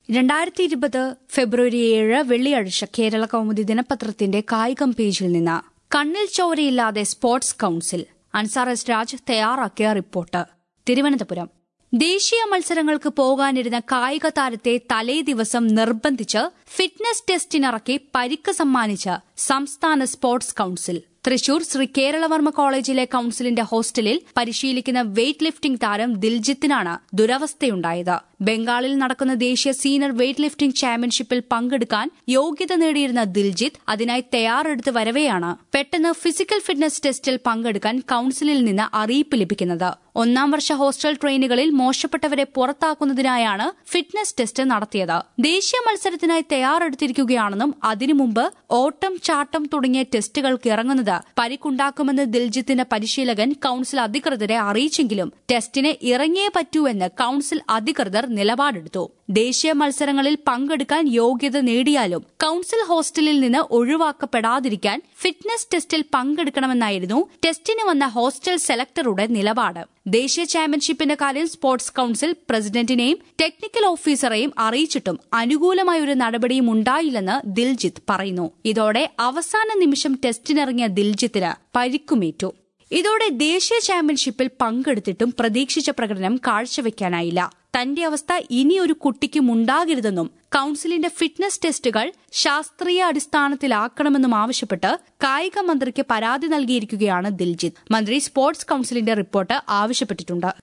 രണ്ടായിരത്തി ഇരുപത് ഫെബ്രുവരി ഏഴ് വെള്ളിയാഴ്ച കേരള കൗമുദി ദിനപത്രത്തിന്റെ കായികം പേജിൽ നിന്ന് കണ്ണിൽ ചോരയില്ലാതെ sports council Ansar S Raj തയ്യാറാക്കിയ റിപ്പോർട്ട് തിരുവനന്തപുരം ദേശീയ മത്സരങ്ങൾക്ക് പോകാനിരുന്ന കായിക താരത്തെ തലേ ദിവസം നിർബന്ധിച്ച് ഫിറ്റ്നസ് ടെസ്റ്റിനിറക്കി പരിക്ക് സമ്മാനിച്ച് സംസ്ഥാന സ്പോർട്സ് കൌൺസിൽ തൃശൂർ ശ്രീ കേരളവർമ്മ കോളേജിലെ കൌൺസിലിന്റെ ഹോസ്റ്റലിൽ പരിശീലിക്കുന്ന വെയ്റ്റ് ലിഫ്റ്റിംഗ് താരം ദിൽജിത്തിനാണ് ദുരവസ്ഥയുണ്ടായത് ബംഗാളിൽ നടക്കുന്ന ദേശീയ സീനിയർ വെയ്റ്റ് ലിഫ്റ്റിംഗ് ചാമ്പ്യൻഷിപ്പിൽ പങ്കെടുക്കാൻ യോഗ്യത നേടിയിരുന്ന ദിൽജിത്ത് അതിനായി തയ്യാറെടുത്ത് വരവെയാണ് പെട്ടെന്ന് ഫിസിക്കൽ ഫിറ്റ്നസ് ടെസ്റ്റിൽ പങ്കെടുക്കാൻ കൌൺസിലിൽ നിന്ന് അറിയിപ്പ് ലഭിക്കുന്നത് ഒന്നാം വർഷ ഹോസ്റ്റൽ ട്രെയിനുകളിൽ മോശപ്പെട്ടവരെ പുറത്താക്കുന്നതിനായാണ് ഫിറ്റ്നസ് ടെസ്റ്റ് നടത്തിയത് ദേശീയ മത്സരത്തിനായി തയ്യാറെടുത്തിരിക്കുകയാണെന്നും അതിനു മുമ്പ് ഓട്ടം ചാട്ടം തുടങ്ങിയ ടെസ്റ്റുകൾക്ക് ഇറങ്ങുന്നത് പരിക്കുണ്ടാക്കുമെന്ന് ദിൽജിത്തിന്റെ പരിശീലകൻ കൌൺസിൽ അധികൃതരെ അറിയിച്ചെങ്കിലും ടെസ്റ്റിന് ഇറങ്ങിയേ പറ്റൂവെന്ന് കൌൺസിൽ അധികൃതർ നിലപാടെടുത്തു ദേശീയ മത്സരങ്ങളിൽ പങ്കെടുക്കാൻ യോഗ്യത നേടിയാലും കൌൺസിൽ ഹോസ്റ്റലിൽ നിന്ന് ഒഴിവാക്കപ്പെടാതിരിക്കാൻ ഫിറ്റ്നസ് ടെസ്റ്റിൽ പങ്കെടുക്കണമെന്നായിരുന്നു ടെസ്റ്റിന് വന്ന ഹോസ്റ്റൽ സെലക്ടറുടെ നിലപാട് ദേശീയ ചാമ്പ്യൻഷിപ്പിന്റെ കാര്യം സ്പോർട്സ് കൌൺസിൽ പ്രസിഡന്റിനെയും ടെക്നിക്കൽ ഓഫീസറെയും അറിയിച്ചിട്ടും അനുകൂലമായ ഒരു നടപടിയും ഉണ്ടായില്ലെന്ന് ദിൽജിത്ത് പറയുന്നു ഇതോടെ അവസാന നിമിഷം ടെസ്റ്റിനിറങ്ങിയ ദിൽജിത്തിന് പരിക്കുമേറ്റു ഇതോടെ ദേശീയ ചാമ്പ്യൻഷിപ്പിൽ പങ്കെടുത്തിട്ടും പ്രതീക്ഷിച്ച പ്രകടനം കാഴ്ചവെക്കാനായില്ല തന്റെ അവസ്ഥ ഇനിയൊരു കുട്ടിക്കും ഉണ്ടാകരുതെന്നും കൌൺസിലിന്റെ ഫിറ്റ്നസ് ടെസ്റ്റുകൾ ശാസ്ത്രീയ അടിസ്ഥാനത്തിലാക്കണമെന്നും ആവശ്യപ്പെട്ട് കായിക മന്ത്രിക്ക് പരാതി നൽകിയിരിക്കുകയാണ് ദിൽജിത്ത് മന്ത്രി സ്പോർട്സ് കൌൺസിലിന്റെ റിപ്പോർട്ട് ആവശ്യപ്പെട്ടിട്ടുണ്ട്